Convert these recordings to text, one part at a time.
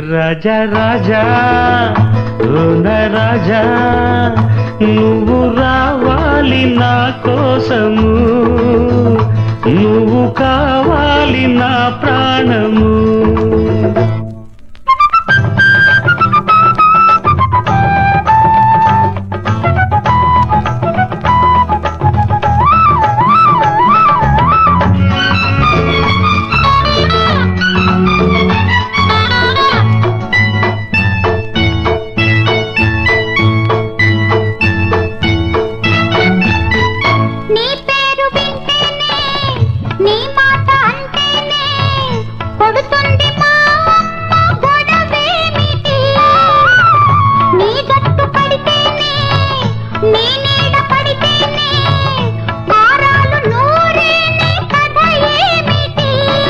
రాజా రాజా ఓ నా రాజా నువ్వు రావాలి నా కోసము నువ్వు కావాలి నా ప్రాణము నీ పేరు వింటేనే నీ మాట అంటేనే కొడుతుంది మా అమ్మ గొడవేమిటి నీ గట్టు పడితేనే నీ నీడ పడితేనే వారాలు నూరేనే కథ ఏమిటి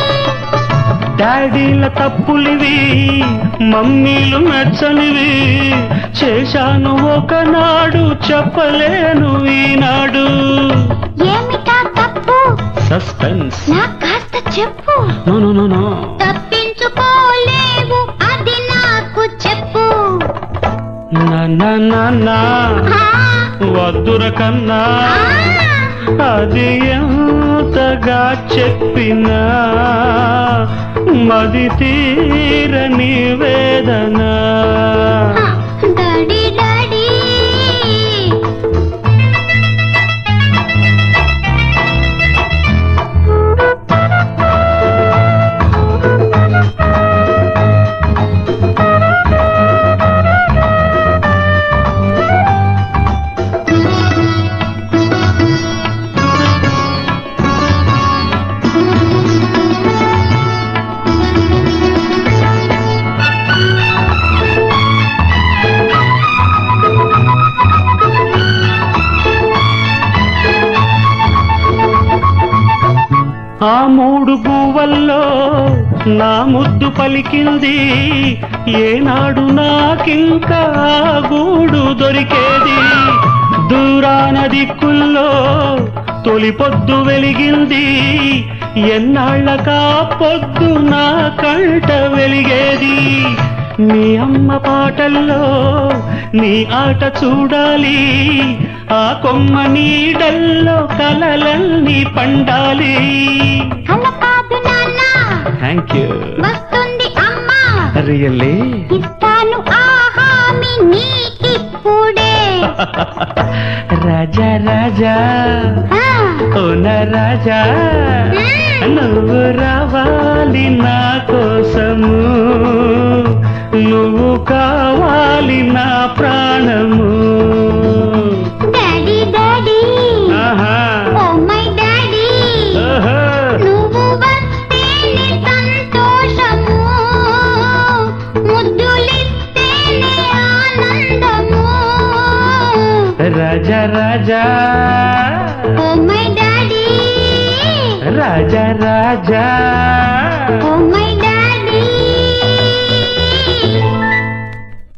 డాడీల తప్పులివి మమ్మీలు నచ్చనివి చేశాను ఒకనాడు చెప్పలేను ఈనాడు ఏమిటా తప్పు సస్పెన్స్ నా కాస్త చెప్పు నో నో నో నో తప్పించుకోలేవు అది నాకు చెప్పు నాన్న నాన్న ఆ, వద్దుర కన్నా ఆ. అది ఎంతగా చెప్పినా మది తీరని వేదన డాడీ డాడీ ఆ మూడు గువ్వల్లో నా ముద్దు పలికింది ఏనాడు నాకింకా గూడు దొరికేది దూరాన దిక్కుల్లో తొలి పొద్దు వెలిగింది ఎన్నాళ్ళకా పొద్దు నా కంట వెలిగేది నీ అమ్మ పాటల్లో నీ ఆట చూడాలి ఆ కొమ్మ నీడల్లో కలలన్నీ పండాలి కల కాదు నాన్న థ్యాంక్ యూ వస్తుంది అమ్మ రియల్లీ ఇస్తాను ఆ హామీ నీకిప్పుడే రాజా రాజా ఆ, ఓన రాజా నువ్వు రావాలి నా కోసము నువ్వు కావాలి నా ప్రాణము డాడీ డాడీ ఆహా ఓ మై డాడీ ఓహో. నువ్వు వస్తేనే సంతోషము ముద్దులిస్తేనే ఆనందము రాజా రాజా ఓ మై డాడీ రాజా రాజా ఓ మై